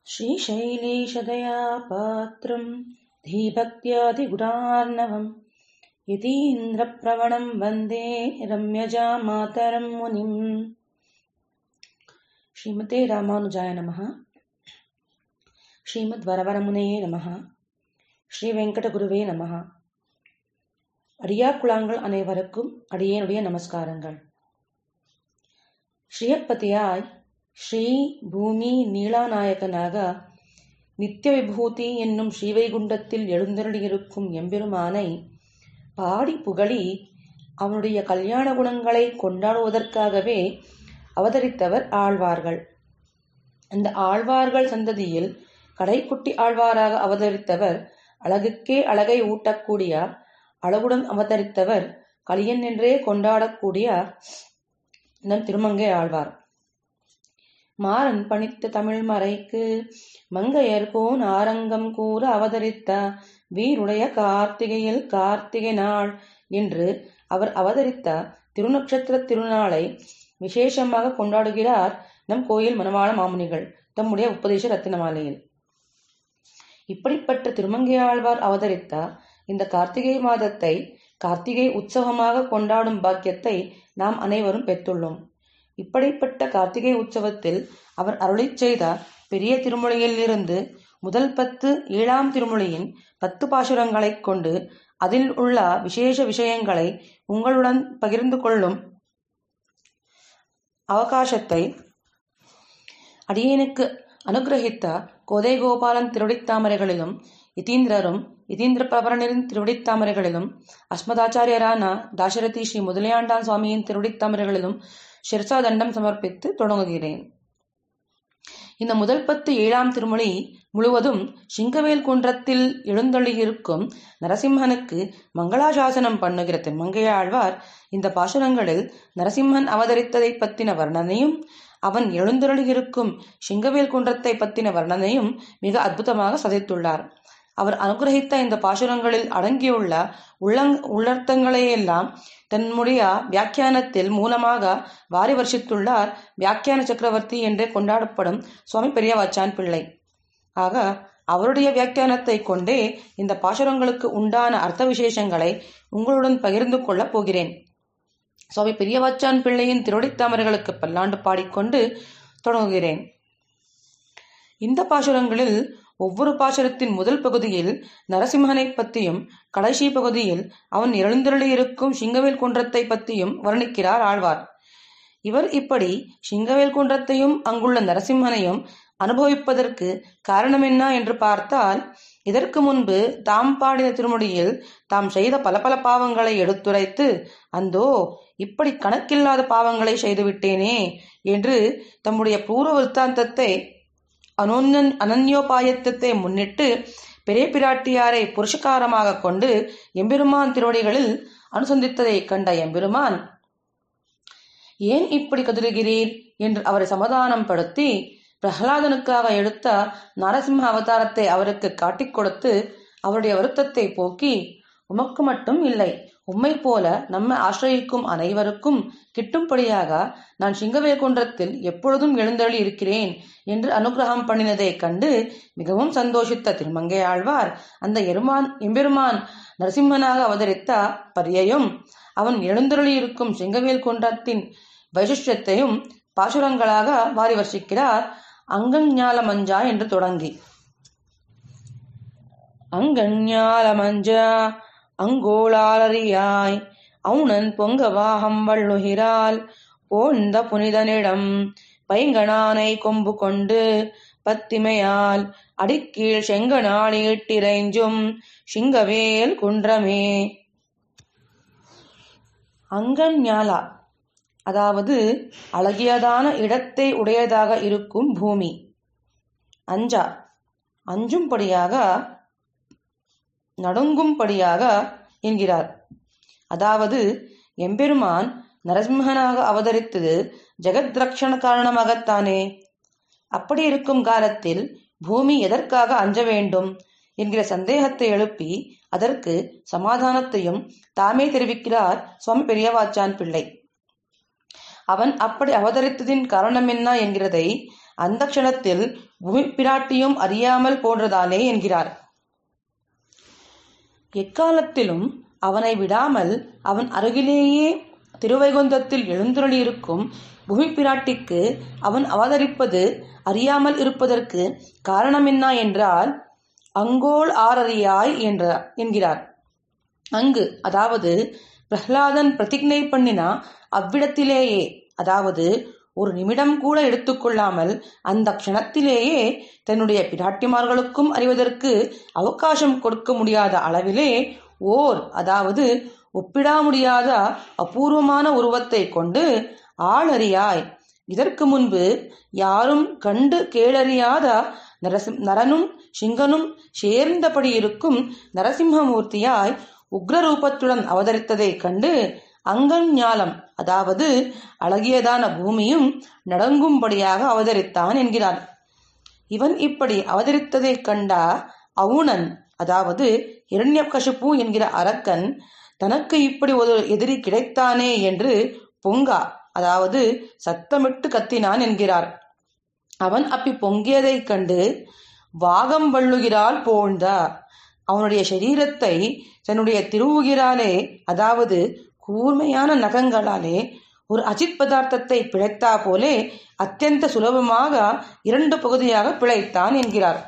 श्रीशैलेशदया पात्रं धीभक्त्यादिगुणार्णवं यतीन्द्रप्रवणं वन्दे रम्यजा मातरं मुनिम् ஸ்ரீமதே ராமானுஜாய நமः ஸ்ரீமத் வரவரமுனையே நமः ஸ்ரீ வெங்கடகுருவே நமः அடியாக்குழாங்கள் அனைவருக்கும் அடியேனுடைய நமஸ்காரங்கள் ஸ்ரீயப்பதியாய் ஸ்ரீ பூமி நீலாநாயகனாக நித்திய விபூதி என்னும் ஸ்ரீவைகுண்டத்தில் எழுந்தருளியிருக்கும் எம்பெருமானை பாடி புகழி அவனுடைய கல்யாண குணங்களை கொண்டாடுவதற்காகவே அவதரித்தவர் ஆழ்வார்கள் அந்த ஆழ்வார்கள் சந்ததியில் கடைக்குட்டி ஆழ்வாராக அவதரித்தவர் அழகுக்கே அழகை ஊட்டக்கூடிய அழகுடன் அவதரித்தவர் கலியன் என்றே கொண்டாடக்கூடிய நம் திருமங்கை ஆழ்வார் மாறன் பணித்த தமிழ் மறைக்கு மங்கையர் போன் ஆரங்கம் கூற அவதரித்த வீருடைய கார்த்திகையில் கார்த்திகை நாள் என்று அவர் அவதரித்த திருநட்சத்திர திருநாளை விசேஷமாக கொண்டாடுகிறார் நம் கோயில் மணவாள மாமுனிகள் தம்முடைய உபதேச ரத்தினமாலையில் இப்படிப்பட்ட திருமங்கையாழ்வார் அவதரித்த இந்த கார்த்திகை மாதத்தை கார்த்திகை உற்சவமாக கொண்டாடும் பாக்கியத்தை நாம் அனைவரும் பெற்றுள்ளோம் இப்படிப்பட்ட கார்த்திகை உற்சவத்தில் அவர் அருளிச் செய்த பெரிய திருமொழியில் இருந்து முதல் பத்து ஏழாம் திருமொழியின் பத்து பாசுரங்களைக் கொண்டு அதில் உள்ள விசேஷ விஷயங்களை உங்களுடன் பகிர்ந்து கொள்ளும் அவகாசத்தை அடியேனுக்கு அனுகிரகித்த கோதை கோபாலன் திருவடித்தாமரைகளிலும் யதீந்திரரும் யதீந்திர பிரபரனின் திருவடித்தாமரைகளிலும் அஸ்மதாச்சாரியரான தாசரதி ஸ்ரீ முதலியாண்டான் சுவாமியின் திருவடித்தாமரைகளிலும் ஷிர்சா தண்டம் சமர்ப்பித்து தொடங்குகிறேன் இந்த முதல் பத்து ஏழாம் திருமொழி முழுவதும் சிங்கவேல் குன்றத்தில் எழுந்தொழியிருக்கும் நரசிம்மனுக்கு மங்களாசாசனம் பண்ணுகிற திருமங்கையாழ்வார் இந்த பாசுரங்களில் நரசிம்மன் அவதரித்ததை பற்றின வர்ணனையும் அவன் எழுந்தொழியிருக்கும் சிங்கவேல் குன்றத்தை பற்றின வர்ணனையும் மிக அற்புதமாக சதைத்துள்ளார் அவர் அனுகிரகித்த இந்த பாசுரங்களில் அடங்கியுள்ள உள்ளங் உள்ளர்த்தங்களையெல்லாம் தன்னுடைய வியாக்கியானத்தில் மூலமாக வாரி வர்ஷித்துள்ளார் வியாக்கியான சக்கரவர்த்தி என்றே கொண்டாடப்படும் சுவாமி பெரியவாச்சான் பிள்ளை ஆக அவருடைய வியாக்கியானத்தை கொண்டே இந்த பாசுரங்களுக்கு உண்டான அர்த்த விசேஷங்களை உங்களுடன் பகிர்ந்து கொள்ளப் போகிறேன் சுவாமி பெரியவாச்சான் பிள்ளையின் திருவடித்தாமர்களுக்கு பல்லாண்டு பாடிக்கொண்டு தொடங்குகிறேன் இந்த பாசுரங்களில் ஒவ்வொரு பாசுரத்தின் முதல் பகுதியில் நரசிம்மனை பற்றியும் கடைசி பகுதியில் அவன் எழுந்தருளியிருக்கும் சிங்கவேல் குன்றத்தை பற்றியும் வர்ணிக்கிறார் ஆழ்வார் இவர் இப்படி சிங்கவேல் குன்றத்தையும் அங்குள்ள நரசிம்மனையும் அனுபவிப்பதற்கு காரணம் என்ன என்று பார்த்தால் இதற்கு முன்பு தாம் பாடின திருமொழியில் தாம் செய்த பல பல பாவங்களை எடுத்துரைத்து அந்தோ இப்படி கணக்கில்லாத பாவங்களை செய்துவிட்டேனே என்று தம்முடைய பூர்வ விற்த்தாந்தத்தை அனோன்யன் அனன்யோபாயத்தத்தை முன்னிட்டு பெரிய பிராட்டியாரை புருஷகாரமாக கொண்டு எம்பெருமான் திருவடிகளில் அனுசந்தித்ததை கண்ட எம்பெருமான் ஏன் இப்படி கதறுகிறீர் என்று அவரை சமாதானம் படுத்தி பிரகலாதனுக்காக எடுத்த நரசிம்ம அவதாரத்தை அவருக்கு காட்டிக் கொடுத்து அவருடைய வருத்தத்தை போக்கி உமக்கு மட்டும் இல்லை உம்மை போல நம்மை ஆசிரயிக்கும் அனைவருக்கும் கிட்டும்படியாக நான் சிங்கவேகுன்றத்தில் எப்பொழுதும் எழுந்தருளி இருக்கிறேன் என்று அனுகிரகம் பண்ணினதைக் கண்டு மிகவும் சந்தோஷித்த திருமங்கை ஆழ்வார் அந்த எருமான் எம்பெருமான் நரசிம்மனாக அவதரித்த பரியையும் அவன் எழுந்தருளி இருக்கும் சிங்கவேல் குன்றத்தின் வைசிஷ்யத்தையும் பாசுரங்களாக வாரி வர்ஷிக்கிறார் அங்கஞால மஞ்சா என்று தொடங்கி அங்கஞால மஞ்சா அங்கோளாளறியாய் அவுணன் பொங்கவாகம் வள்ளுகிறாள் போந்த புனிதனிடம் பைங்கணானை கொம்பு கொண்டு பத்திமையால் அடிக்கீழ் செங்கனாளி இட்டிரைஞ்சும் சிங்கவேல் குன்றமே அங்கஞாலா அதாவது அழகியதான இடத்தை உடையதாக இருக்கும் பூமி அஞ்சா அஞ்சும்படியாக நடுங்கும்படியாக என்கிறார் அதாவது எம்பெருமான் நரசிம்மனாக அவதரித்தது ஜெகத் ரக்ஷண காரணமாகத்தானே அப்படி இருக்கும் காலத்தில் பூமி எதற்காக அஞ்ச வேண்டும் என்கிற சந்தேகத்தை எழுப்பி அதற்கு சமாதானத்தையும் தாமே தெரிவிக்கிறார் சுவாமி பெரியவாச்சான் பிள்ளை அவன் அப்படி அவதரித்ததின் காரணம் என்ன என்கிறதை அந்த க்ஷணத்தில் பூமி பிராட்டியும் அறியாமல் போன்றதாலே என்கிறார் எக்காலத்திலும் அவனை விடாமல் அவன் அருகிலேயே திருவைகுந்தத்தில் எழுந்துருளியிருக்கும் பூமி பிராட்டிக்கு அவன் அவதரிப்பது அறியாமல் இருப்பதற்கு காரணம் என்ன என்றால் அங்கோள் ஆரறியாய் என்ற என்கிறார் அங்கு அதாவது பிரஹ்லாதன் பிரதிஜை பண்ணினா அவ்விடத்திலேயே அதாவது ஒரு நிமிடம் கூட எடுத்துக்கொள்ளாமல் அந்த க்ஷணத்திலேயே தன்னுடைய பிராட்டிமார்களுக்கும் அறிவதற்கு அவகாசம் கொடுக்க முடியாத அளவிலே ஓர் அதாவது ஒப்பிடா முடியாத அபூர்வமான உருவத்தை கொண்டு ஆளறியாய் இதற்கு முன்பு யாரும் கண்டு கேளறியாத நரசிம் நரனும் சிங்கனும் சேர்ந்தபடி இருக்கும் நரசிம்மமூர்த்தியாய் உக்ரரூபத்துடன் அவதரித்ததைக் கண்டு அங்கன் ஞாலம் அதாவது அழகியதான பூமியும் நடங்கும்படியாக அவதரித்தான் என்கிறார் இவன் இப்படி அவதரித்ததைக் கண்டா அவுணன் அதாவது இரண்யகசிப்பு என்கிற அரக்கன் தனக்கு இப்படி ஒரு எதிரி கிடைத்தானே என்று பொங்கா அதாவது சத்தமிட்டு கத்தினான் என்கிறார் அவன் அப்பி பொங்கியதைக் கண்டு வாகம் வள்ளுகிறாள் போழ்ந்தா அவனுடைய சரீரத்தை தன்னுடைய திருவுகிறாலே அதாவது கூர்மையான நகங்களாலே ஒரு அஜித் பதார்த்தத்தை பிழைத்தா போலே அத்தியந்த சுலபமாக இரண்டு பகுதியாக பிழைத்தான் என்கிறார்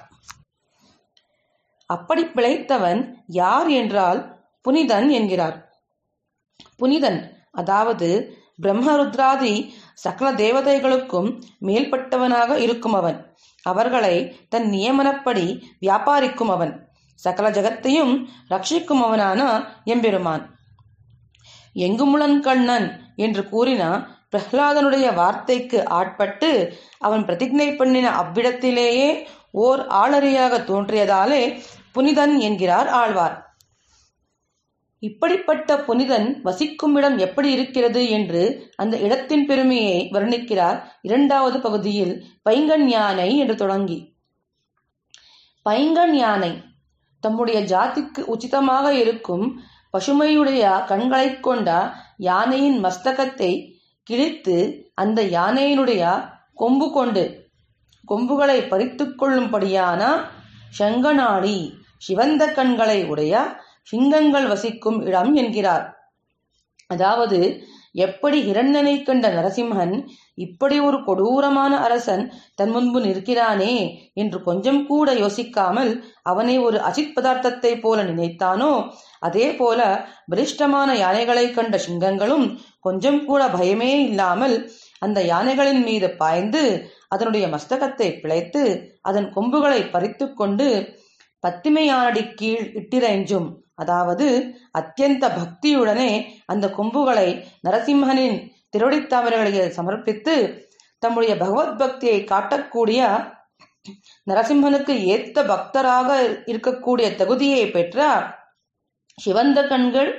அப்படி பிழைத்தவன் யார் என்றால் புனிதன் என்கிறார் புனிதன் அதாவது பிரம்மருத்ராதி சகல தேவதைகளுக்கும் மேல்பட்டவனாக இருக்கும் அவன் அவர்களை தன் நியமனப்படி வியாபாரிக்கும் அவன் சகல ஜகத்தையும் ரட்சிக்கும் அவனான எம்பெருமான் எங்குமுளன் கண்ணன் என்று கூறினா பிரஹ்லாதனுடைய வார்த்தைக்கு ஆட்பட்டு அவன் பிரதிஜை பண்ணின அவ்விடத்திலேயே ஓர் ஆளறியாக தோன்றியதாலே புனிதன் என்கிறார் ஆழ்வார் இப்படிப்பட்ட புனிதன் வசிக்கும் இடம் எப்படி இருக்கிறது என்று அந்த இடத்தின் பெருமையை வர்ணிக்கிறார் இரண்டாவது பகுதியில் பைங்கன் யானை என்று தொடங்கி பைங்கன் யானை தம்முடைய ஜாதிக்கு உச்சிதமாக இருக்கும் பசுமையுடைய கண்களைக் கொண்ட யானையின் மஸ்தகத்தை கிழித்து அந்த யானையினுடைய கொம்பு கொண்டு கொம்புகளை பறித்து கொள்ளும்படியான செங்கநாடி சிவந்த கண்களை உடைய சிங்கங்கள் வசிக்கும் இடம் என்கிறார் அதாவது எப்படி இரண்டனை கண்ட நரசிம்மன் இப்படி ஒரு கொடூரமான அரசன் தன் முன்பு நிற்கிறானே என்று கொஞ்சம் கூட யோசிக்காமல் அவனை ஒரு அஜித் பதார்த்தத்தை போல நினைத்தானோ அதே போல பலிஷ்டமான யானைகளை கண்ட சிங்கங்களும் கொஞ்சம் கூட பயமே இல்லாமல் அந்த யானைகளின் மீது பாய்ந்து அதனுடைய மஸ்தகத்தை பிழைத்து அதன் கொம்புகளை பறித்து கொண்டு பத்திமையானடி கீழ் இட்டிரைஞ்சும் அதாவது அத்தியந்த பக்தியுடனே அந்த கொம்புகளை நரசிம்மனின் திருவடித்தாமரைகளில் சமர்ப்பித்து தம்முடைய பகவத் பக்தியை காட்டக்கூடிய நரசிம்மனுக்கு ஏத்த பக்தராக இருக்கக்கூடிய தகுதியை பெற்ற சிவந்த கண்கள்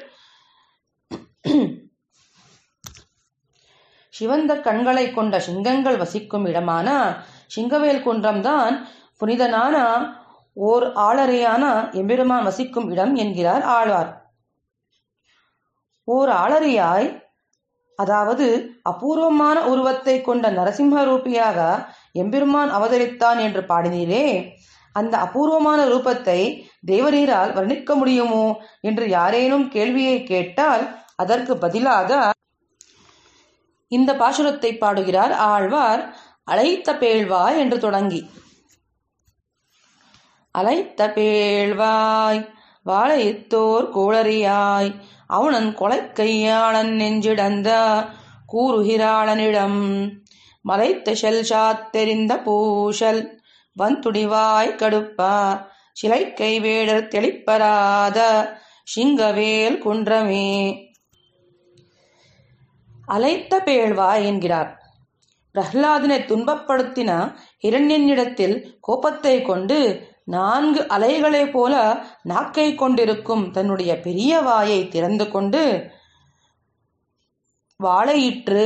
சிவந்த கண்களை கொண்ட சிங்கங்கள் வசிக்கும் இடமான சிங்கவேல் குன்றம்தான் புனிதனான ஓர் ஆளறையான எம்பெருமான் வசிக்கும் இடம் என்கிறார் ஆழ்வார் ஓர் ஆளறியாய் அதாவது அபூர்வமான உருவத்தை கொண்ட நரசிம்ம ரூபியாக எம்பெருமான் அவதரித்தான் என்று பாடினீரே அந்த அபூர்வமான ரூபத்தை தேவரீரால் வர்ணிக்க முடியுமோ என்று யாரேனும் கேள்வியை கேட்டால் அதற்கு பதிலாக இந்த பாசுரத்தை பாடுகிறார் ஆழ்வார் அழைத்த பேழ்வாய் என்று தொடங்கி அலைத்த பேழ்வாய் வாழைத்தோர் கோளறியாய் அவனன் கொலைக்கையாளன் நெஞ்சிடந்த கூறுகிறாளனிடம் மலைத்த செல் சாத்தெறிந்த பூஷல் வந்துடிவாய் கடுப்பா சிலைக்கை வேடர் தெளிப்பராத சிங்கவேல் குன்றமே அலைத்த பேழ்வாய் என்கிறார் பிரஹ்லாதனை துன்பப்படுத்தின இரண்யனிடத்தில் கோபத்தை கொண்டு நான்கு அலைகளைப் போல நாக்கை கொண்டிருக்கும் தன்னுடைய பெரிய வாயை திறந்து கொண்டு வாழையிற்று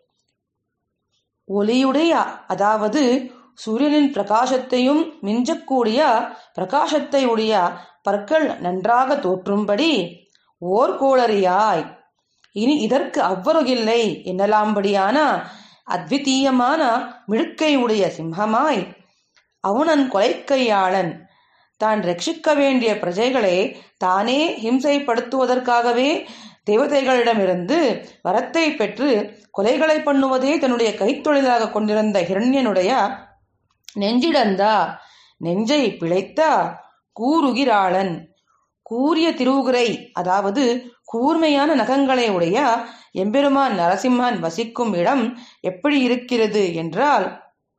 ஒளியுடைய அதாவது சூரியனின் பிரகாசத்தையும் மிஞ்சக்கூடிய பிரகாசத்தை உடைய பற்கள் நன்றாக தோற்றும்படி ஓர் கோளறியாய் இனி இதற்கு அவ்வருகில்லை என்னலாம்படியான அத்விதீயமான மிடுக்கை உடைய சிம்மமாய் அவுணன் கொலைக்கையாளன் தான் ரட்சிக்க வேண்டிய பிரஜைகளை தானே ஹிம்சைப்படுத்துவதற்காகவே தேவதைகளிடமிருந்து வரத்தை பெற்று கொலைகளை பண்ணுவதே தன்னுடைய கைத்தொழிலாக கொண்டிருந்த ஹிரண்யனுடைய நெஞ்சிடந்தா நெஞ்சை பிழைத்த கூறுகிறாளன் கூரிய திருவுகுரை அதாவது கூர்மையான நகங்களை உடைய எம்பெருமான் நரசிம்மன் வசிக்கும் இடம் எப்படி இருக்கிறது என்றால்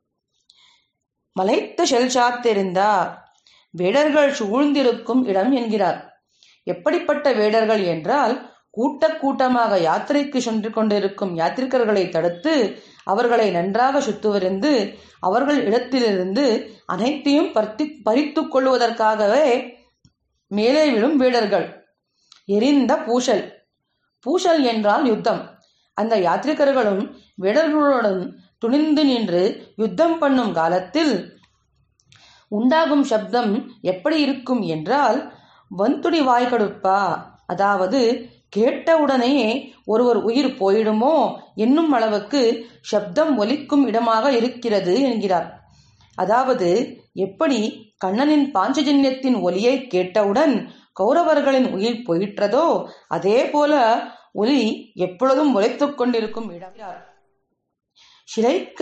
மலைத்த செல் சாத்திருந்தா வேடர்கள் சூழ்ந்திருக்கும் இடம் என்கிறார் எப்படிப்பட்ட வேடர்கள் என்றால் கூட்ட கூட்டமாக யாத்திரைக்கு சென்று கொண்டிருக்கும் யாத்திரிகர்களை தடுத்து அவர்களை நன்றாக சுத்துவறிந்து அவர்கள் இடத்திலிருந்து அனைத்தையும் பறித்து பறித்து கொள்வதற்காகவே மேலே விழும் வீடர்கள் எரிந்த பூஷல் பூஷல் என்றால் யுத்தம் அந்த யாத்ரிகர்களும் வீரர்களுடன் துணிந்து நின்று யுத்தம் பண்ணும் காலத்தில் உண்டாகும் சப்தம் எப்படி இருக்கும் என்றால் வந்துடி வாய்க்கடுப்பா அதாவது கேட்டவுடனேயே ஒருவர் உயிர் போயிடுமோ என்னும் அளவுக்கு சப்தம் ஒலிக்கும் இடமாக இருக்கிறது என்கிறார் அதாவது எப்படி கண்ணனின் பாஞ்சஜன்யத்தின் ஒலியை கேட்டவுடன் கௌரவர்களின் உயிர் போயிற்றதோ அதே போல ஒலி எப்பொழுதும் உரைத்துக் கொண்டிருக்கும் இடம் சிறைக்க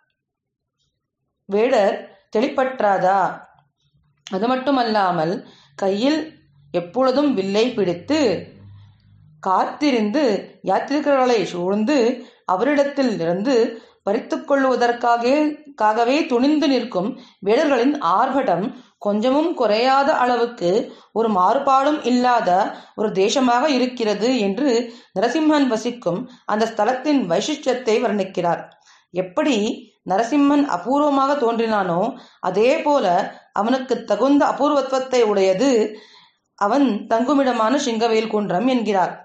வேடர் தெளிப்பற்றாதா அது மட்டுமல்லாமல் கையில் எப்பொழுதும் வில்லை பிடித்து காத்திருந்து யாத்திரிகர்களை சூழ்ந்து அவரிடத்தில் இருந்து பறித்துக் கொள்வதற்காகவே துணிந்து நிற்கும் வேடர்களின் ஆர்ப்படம் கொஞ்சமும் குறையாத அளவுக்கு ஒரு மாறுபாடும் இல்லாத ஒரு தேசமாக இருக்கிறது என்று நரசிம்மன் வசிக்கும் அந்த ஸ்தலத்தின் வைசிஷ்டத்தை வர்ணிக்கிறார் எப்படி நரசிம்மன் அபூர்வமாக தோன்றினானோ அதே போல அவனுக்கு தகுந்த அபூர்வத்துவத்தை உடையது அவன் தங்குமிடமான சிங்கவேல் குன்றம் என்கிறார்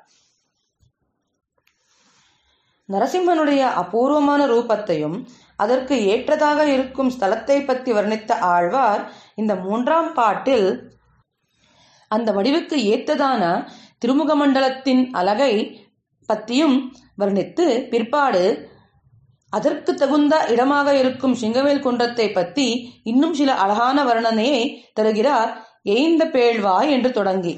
நரசிம்மனுடைய அபூர்வமான ரூபத்தையும் அதற்கு ஏற்றதாக இருக்கும் ஸ்தலத்தை பற்றி வர்ணித்த ஆழ்வார் இந்த மூன்றாம் பாட்டில் அந்த வடிவுக்கு ஏற்றதான திருமுக மண்டலத்தின் அழகை பற்றியும் வர்ணித்து பிற்பாடு அதற்கு தகுந்த இடமாக இருக்கும் சிங்கவேல் குன்றத்தை பற்றி இன்னும் சில அழகான வர்ணனையை தருகிறார் ஏந்த பேழ்வாய் என்று தொடங்கி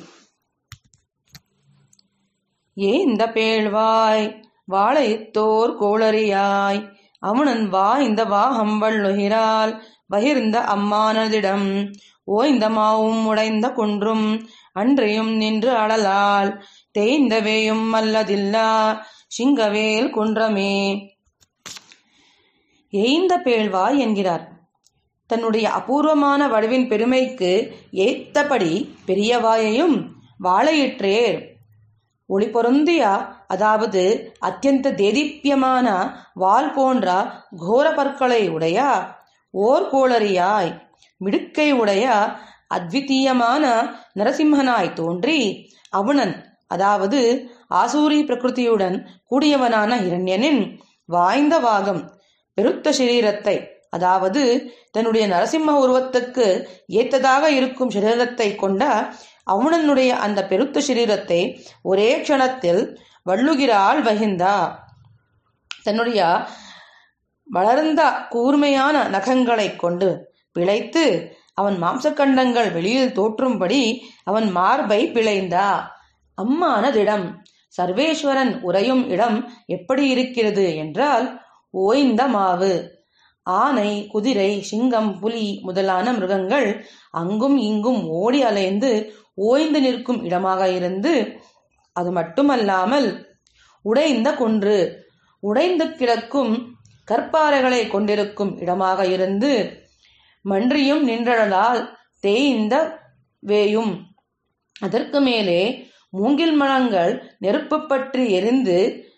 ஏந்த பேழ்வாய் வாழைத்தோர் கோளறியாய் அவனன் வா இந்த வா ஹம்பள்ளுகிறாள் வகிர்ந்த அம்மானதிடம் ஓய்ந்த மாவும் உடைந்த குன்றும் அன்றையும் நின்று அழலால் தேய்ந்தவேயும் அல்லதில்லா சிங்கவேல் குன்றமே ஏய்ந்த பேழ்வாய் என்கிறார் தன்னுடைய அபூர்வமான வடிவின் பெருமைக்கு ஏத்தபடி பெரியவாயையும் வாழையிற்றேர் ஒளி பொருந்திய அதாவது அத்தியந்த தேதீப்பியமான வால் போன்ற கோர பற்களை உடைய ஓர் கோளறியாய் மிடுக்கை உடைய அத்விதீயமான நரசிம்மனாய் தோன்றி அவுணன் அதாவது ஆசூரி பிரகிருதியுடன் கூடியவனான இரண்யனின் வாய்ந்த வாகம் பெருத்த சரீரத்தை அதாவது தன்னுடைய நரசிம்ம உருவத்துக்கு ஏத்ததாக இருக்கும் சரீரத்தை கொண்ட அவுணனுடைய அந்த பெருத்த சரீரத்தை ஒரே க்ஷணத்தில் வள்ளுகிறாள் வகிந்தா தன்னுடைய வளர்ந்த கூர்மையான நகங்களை கொண்டு பிழைத்து அவன் மாம்சக்கண்டங்கள் வெளியில் தோற்றும்படி அவன் மார்பை பிழைந்தா அம்மானதிடம் சர்வேஸ்வரன் உறையும் இடம் எப்படி இருக்கிறது என்றால் ஓய்ந்த மாவு ஆனை குதிரை சிங்கம் புலி முதலான மிருகங்கள் அங்கும் இங்கும் ஓடி அலைந்து ஓய்ந்து நிற்கும் இடமாக இருந்து அது மட்டுமல்லாமல் உடைந்த குன்று உடைந்து கிடக்கும் கற்பாறைகளை கொண்டிருக்கும் இடமாக இருந்து மன்றியும் நின்றழலால் தேய்ந்த வேயும் அதற்கு மேலே மூங்கில் மரங்கள் நெருப்பு பற்றி எரிந்து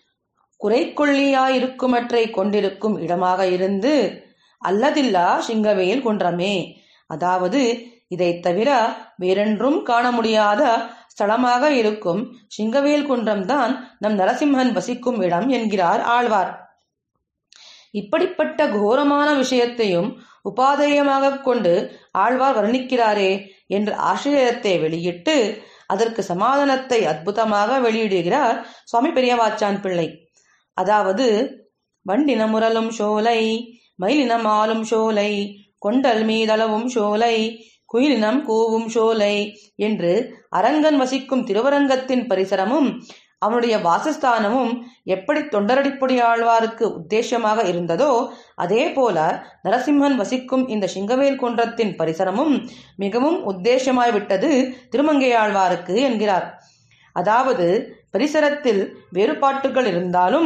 குறைக்கொள்ளியாயிருக்குமற்றை கொண்டிருக்கும் இடமாக இருந்து அல்லதில்லா சிங்கவேல் குன்றமே அதாவது இதைத் தவிர வேறென்றும் காண முடியாத ஸ்தலமாக இருக்கும் சிங்கவேல் குன்றம்தான் நம் நரசிம்மன் வசிக்கும் இடம் என்கிறார் ஆழ்வார் இப்படிப்பட்ட கோரமான விஷயத்தையும் உபாதேயமாக கொண்டு ஆழ்வார் வர்ணிக்கிறாரே என்ற ஆசிரியத்தை வெளியிட்டு அதற்கு சமாதானத்தை அற்புதமாக வெளியிடுகிறார் சுவாமி பெரியவாச்சான் பிள்ளை அதாவது வண்டின முரலும் சோலை மயிலினம் ஆளும் சோலை கொண்டல் மீதளவும் சோலை குயிலினம் கூவும் சோலை என்று அரங்கன் வசிக்கும் திருவரங்கத்தின் பரிசரமும் அவனுடைய வாசஸ்தானமும் எப்படி தொண்டரடிப்பொடி ஆழ்வாருக்கு உத்தேசமாக இருந்ததோ அதே போல நரசிம்மன் வசிக்கும் இந்த சிங்கவேல் குன்றத்தின் பரிசரமும் மிகவும் உத்தேசமாய் விட்டது திருமங்கையாழ்வாருக்கு என்கிறார் அதாவது பரிசரத்தில் வேறுபாட்டுகள் இருந்தாலும்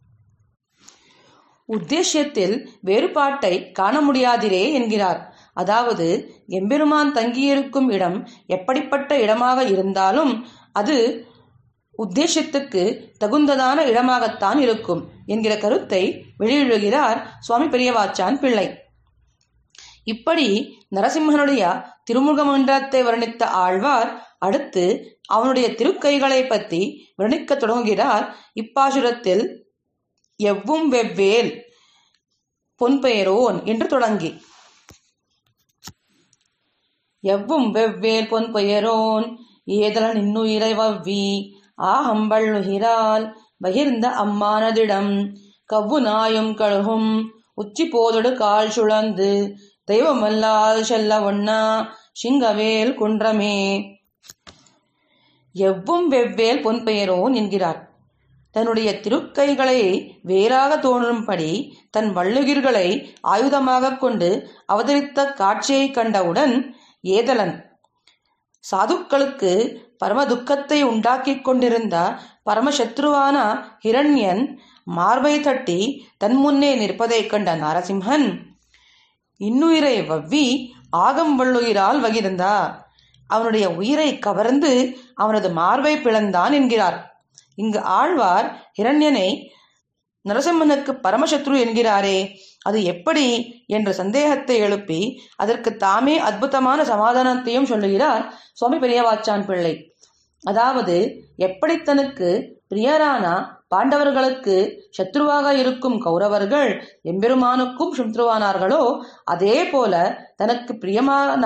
உத்தேசியத்தில் வேறுபாட்டை காண முடியாதிரே என்கிறார் அதாவது எம்பெருமான் தங்கியிருக்கும் இடம் எப்படிப்பட்ட இடமாக இருந்தாலும் அது உத்தேசத்துக்கு தகுந்ததான இடமாகத்தான் இருக்கும் என்கிற கருத்தை வெளியிடுகிறார் சுவாமி பெரியவாச்சான் பிள்ளை இப்படி நரசிம்மனுடைய திருமுகமன்றத்தை வர்ணித்த ஆழ்வார் அடுத்து அவனுடைய திருக்கைகளை பற்றி வர்ணிக்கத் தொடங்குகிறார் இப்பாசுரத்தில் எவ்வும் வெவ்வேல் பொன்பெயரோன் என்று தொடங்கி எவ்வும் வெவ்வேல் பொன்பெயரோன் ஏதலன் இன்னுயிரை வவ்வி ஆஹம்பள்ளுகிறாள் பகிர்ந்த அம்மானதிடம் கவ்வு நாயும் கழுகும் உச்சி போதொடு கால் சுழந்து தெய்வமல்லால் செல்ல ஒண்ணா சிங்கவேல் குன்றமே எவ்வும் வெவ்வேல் பொன்பெயரோன் என்கிறார் தன்னுடைய திருக்கைகளை வேறாக தோன்றும்படி தன் வள்ளுகிர்களை ஆயுதமாக கொண்டு அவதரித்த காட்சியை கண்டவுடன் ஏதலன் சாதுக்களுக்கு பரம துக்கத்தை உண்டாக்கிக் கொண்டிருந்த பரமசத்ருவான ஹிரண்யன் மார்பை தட்டி தன் முன்னே நிற்பதைக் கண்ட நரசிம்ஹன் இன்னுயிரை வவ்வி ஆகம் வள்ளுயிரால் வகிர்ந்தா அவனுடைய உயிரை கவர்ந்து அவனது மார்பை பிளந்தான் என்கிறார் இங்கு ஆழ்வார் ஹிரண்யனை நரசிம்மனுக்கு பரமசத்ரு என்கிறாரே அது எப்படி என்ற சந்தேகத்தை எழுப்பி அதற்கு தாமே அற்புதமான சமாதானத்தையும் சொல்லுகிறார் சுவாமி பெரியவாச்சான் பிள்ளை அதாவது எப்படி தனக்கு பிரியரான பாண்டவர்களுக்கு சத்ருவாக இருக்கும் கௌரவர்கள் எம்பெருமானுக்கும் சத்ருவானார்களோ அதே போல தனக்கு பிரியமான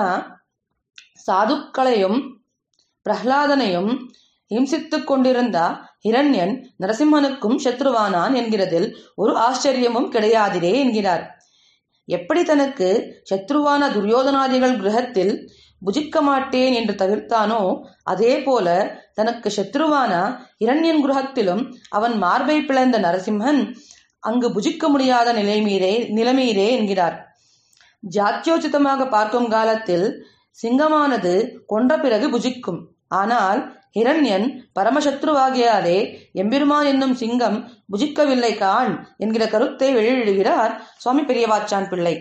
சாதுக்களையும் பிரஹ்லாதனையும் ஹிம்சித்துக் கொண்டிருந்த ஹிரண்யன் நரசிம்மனுக்கும் சத்ருவானான் என்கிறதில் ஒரு ஆச்சரியமும் கிடையாதிரே என்கிறார் எப்படி தனக்கு சத்ருவான துரியோதனாதிகள் கிரகத்தில் புஜிக்க மாட்டேன் என்று தவிர்த்தானோ அதே போல தனக்கு சத்ருவான இரண்யன் குரகத்திலும் அவன் மார்பை பிளந்த நரசிம்மன் அங்கு புஜிக்க முடியாத நிலைமீரே நிலைமீரே என்கிறார் ஜாத்தியோச்சிதமாக பார்க்கும் காலத்தில் சிங்கமானது கொன்ற பிறகு புஜிக்கும் ஆனால் ஹிரண்யன் பரமசத்ருவாகியாலே எம்பெருமான் என்னும் சிங்கம் புஜிக்கவில்லை கான் என்கிற கருத்தை வெளியிடுகிறார் சுவாமி பெரியவாச்சான் பிள்ளை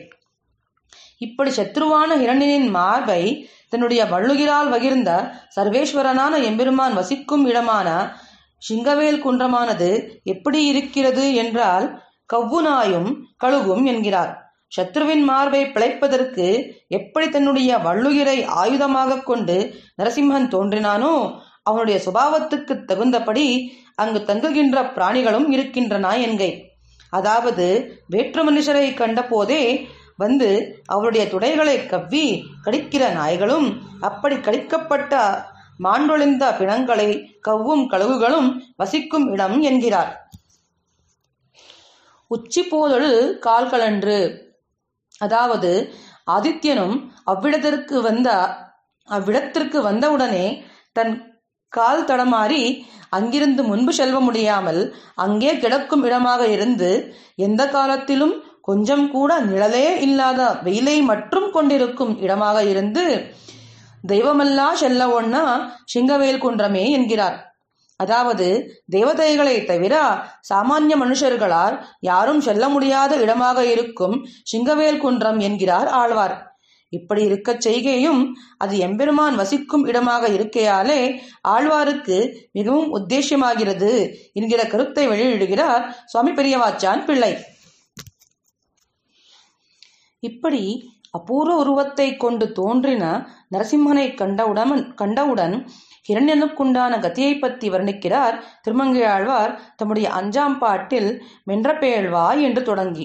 இப்படி சத்ருவான ஹிரண்யனின் மார்பை தன்னுடைய வள்ளுகிரால் வகிர்ந்த சர்வேஸ்வரனான எம்பெருமான் வசிக்கும் இடமான சிங்கவேல் குன்றமானது எப்படி இருக்கிறது என்றால் கவ்வுநாயும் கழுகும் என்கிறார் சத்ருவின் மார்பை பிழைப்பதற்கு எப்படி தன்னுடைய வள்ளுயிரை ஆயுதமாக கொண்டு நரசிம்மன் தோன்றினானோ அவனுடைய சுபாவத்துக்கு தகுந்தபடி அங்கு தங்குகின்ற பிராணிகளும் இருக்கின்றன என்கை அதாவது வேற்று மனுஷரை கண்ட போதே வந்து அவருடைய துடைகளை கவ்வி கடிக்கிற நாய்களும் அப்படி கடிக்கப்பட்ட மாண்டொழிந்த பிணங்களை கவ்வும் கழுகுகளும் வசிக்கும் இடம் என்கிறார் உச்சி போதொழு கால்களன்று அதாவது ஆதித்யனும் அவ்விடத்திற்கு வந்த அவ்விடத்திற்கு வந்தவுடனே தன் கால் தடமாறி அங்கிருந்து முன்பு செல்ல முடியாமல் அங்கே கிடக்கும் இடமாக இருந்து எந்த காலத்திலும் கொஞ்சம் கூட நிழலே இல்லாத வெயிலை மட்டும் கொண்டிருக்கும் இடமாக இருந்து தெய்வமல்லா செல்ல ஒன்னா சிங்கவேல் குன்றமே என்கிறார் அதாவது தேவதைகளை தவிர சாமானிய மனுஷர்களால் யாரும் செல்ல முடியாத இடமாக இருக்கும் சிங்கவேல் குன்றம் என்கிறார் ஆழ்வார் இப்படி இருக்கச் செய்கையும் அது எம்பெருமான் வசிக்கும் இடமாக இருக்கையாலே ஆழ்வாருக்கு மிகவும் உத்தேசியமாகிறது என்கிற கருத்தை வெளியிடுகிறார் சுவாமி பெரியவாச்சான் பிள்ளை இப்படி அபூர்வ உருவத்தை கொண்டு தோன்றின நரசிம்மனை கண்டவுடன் கண்டவுடன் ஹிரண்யனுக்குண்டான கதியை பற்றி வர்ணிக்கிறார் திருமங்கையாழ்வார் தம்முடைய அஞ்சாம் பாட்டில் மென்ற பேழ்வாய் என்று தொடங்கி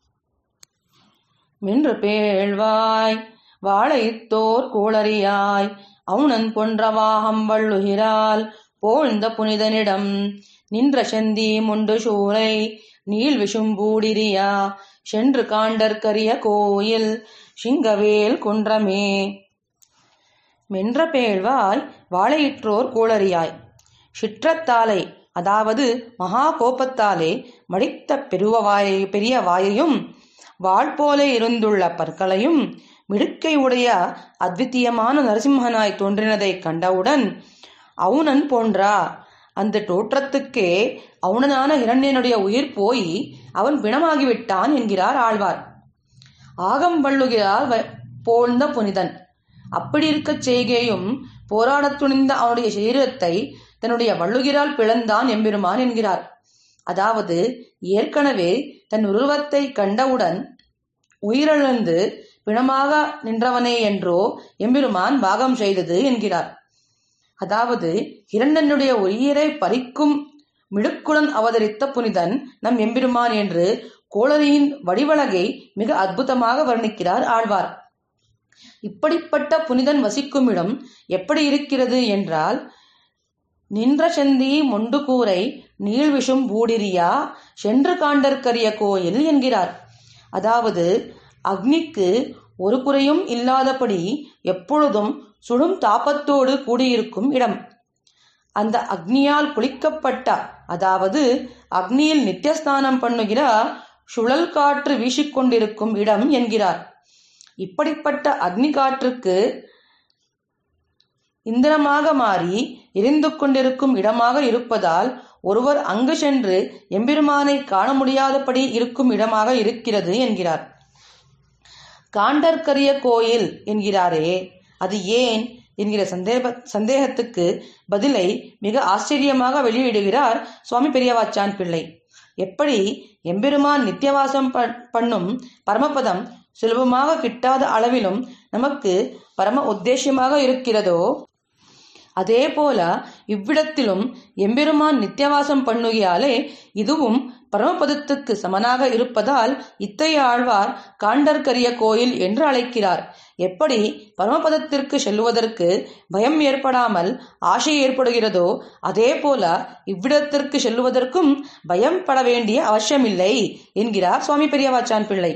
மென்று பேழ்வாய் வாழைத்தோர் கோளறியாய் அவுணன் பொன்றவாகம் வள்ளுகிறாள் போழ்ந்த புனிதனிடம் நின்ற செந்தி முண்டு சூளை நீள் விஷும்பூடிரியா சென்று காண்டற்கரிய கோயில் சிங்கவேல் குன்றமே மென்ற பேழ்வாய் வாழையிற்றோர் கூளறியாய் சிற்றத்தாலை அதாவது மகா கோபத்தாலே மடித்த பெருவாயை பெரிய வாயையும் வாள் போல இருந்துள்ள பற்களையும் மிடுக்கை உடைய அத்விதீயமான நரசிம்மனாய் தோன்றினதை கண்டவுடன் அவுணன் போன்றா அந்த தோற்றத்துக்கே அவுணனான இரண்யனுடைய உயிர் போய் அவன் பிணமாகிவிட்டான் என்கிறார் ஆழ்வார் ஆகம்பள்ளுகிறார் போழ்ந்த புனிதன் அப்படி இருக்கச் செய்கேயும் போராடத் துணிந்த அவனுடைய சரீரத்தை தன்னுடைய வள்ளுகிறால் பிளந்தான் எம்பெருமான் என்கிறார் அதாவது ஏற்கனவே தன் உருவத்தை கண்டவுடன் உயிரிழந்து பிணமாக நின்றவனே என்றோ எம்பெருமான் பாகம் செய்தது என்கிறார் அதாவது இரண்டனுடைய உயிரை பறிக்கும் மிடுக்குடன் அவதரித்த புனிதன் நம் எம்பெருமான் என்று கோளரியின் வடிவழகை மிக அற்புதமாக வர்ணிக்கிறார் ஆழ்வார் இப்படிப்பட்ட புனிதன் வசிக்கும் இடம் எப்படி இருக்கிறது என்றால் நின்ற செந்தி மொண்டு கூரை நீள்விஷும் பூடிரியா சென்று காண்டற்கரிய கோயில் என்கிறார் அதாவது அக்னிக்கு ஒரு குறையும் இல்லாதபடி எப்பொழுதும் சுடும் தாபத்தோடு கூடியிருக்கும் இடம் அந்த அக்னியால் குளிக்கப்பட்ட அதாவது அக்னியில் நித்தியஸ்தானம் பண்ணுகிற சுழல் காற்று வீசிக்கொண்டிருக்கும் இடம் என்கிறார் இப்படிப்பட்ட அக்னி காற்றுக்கு இந்திரமாக மாறி எரிந்து கொண்டிருக்கும் இடமாக இருப்பதால் ஒருவர் அங்கு சென்று எம்பெருமானை காண முடியாதபடி இருக்கும் இடமாக இருக்கிறது என்கிறார் காண்டற்கரிய கோயில் என்கிறாரே அது ஏன் என்கிற சந்தேக சந்தேகத்துக்கு பதிலை மிக ஆச்சரியமாக வெளியிடுகிறார் சுவாமி பெரியவாச்சான் பிள்ளை எப்படி எம்பெருமான் நித்தியவாசம் பண்ணும் பரமபதம் சுலபமாக கிட்டாத அளவிலும் நமக்கு பரம உத்தேசியமாக இருக்கிறதோ அதே போல இவ்விடத்திலும் எம்பெருமான் நித்தியவாசம் பண்ணுகையாலே இதுவும் பரமபதத்துக்கு சமனாக இருப்பதால் இத்தைய ஆழ்வார் காண்டற்கரிய கோயில் என்று அழைக்கிறார் எப்படி பரமபதத்திற்கு செல்லுவதற்கு பயம் ஏற்படாமல் ஆசை ஏற்படுகிறதோ அதே போல இவ்விடத்திற்கு செல்லுவதற்கும் பயம் பட வேண்டிய அவசியமில்லை என்கிறார் சுவாமி பெரியவாச்சான் பிள்ளை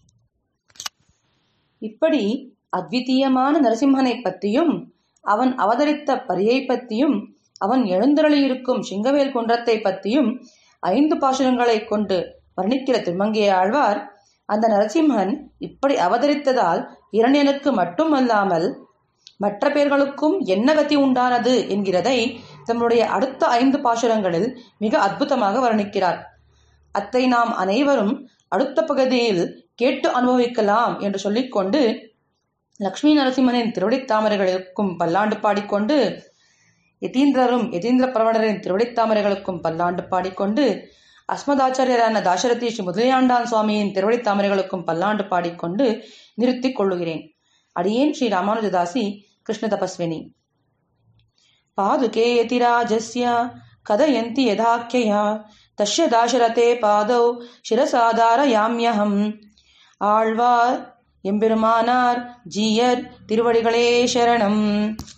இப்படி அத்விதீயமான நரசிம்மனை பற்றியும் அவன் அவதரித்த பரியை பற்றியும் அவன் எழுந்தருளியிருக்கும் சிங்கவேல் குன்றத்தை பற்றியும் ஐந்து பாசுரங்களை கொண்டு வர்ணிக்கிற திருமங்கைய ஆழ்வார் அந்த நரசிம்மன் இப்படி அவதரித்ததால் இரணியனுக்கு மட்டுமல்லாமல் மற்ற பேர்களுக்கும் என்ன கதி உண்டானது என்கிறதை தம்முடைய அடுத்த ஐந்து பாசுரங்களில் மிக அற்புதமாக வர்ணிக்கிறார் அத்தை நாம் அனைவரும் அடுத்த பகுதியில் கேட்டு அனுபவிக்கலாம் என்று சொல்லிக்கொண்டு லக்ஷ்மி நரசிம்மனின் திருவடித்தாமரைகளுக்கும் பல்லாண்டு பாடிக்கொண்டு யதீந்திரரும் யதீந்திர பிரவணரின் திருவடித்தாமரைகளுக்கும் பல்லாண்டு பாடிக்கொண்டு அஸ்மதாச்சாரியரான தாசரதி ஸ்ரீ முதலியாண்டான் சுவாமியின் திருவடித்தாமரைகளுக்கும் பல்லாண்டு பாடிக்கொண்டு நிறுத்திக் கொள்ளுகிறேன் அடியேன் ஸ்ரீ ராமானுஜதாசி கிருஷ்ண தபஸ்வினி பாதுகே யதிராஜஸ்ய கதயந்தி யதாக்கியா தஸ்ய தாசரதே பாதௌ சிரசாதாரயாம்யகம் ஆழ்வார் எம்பெருமானார் ஜீயர் திருவடிகளே சரணம்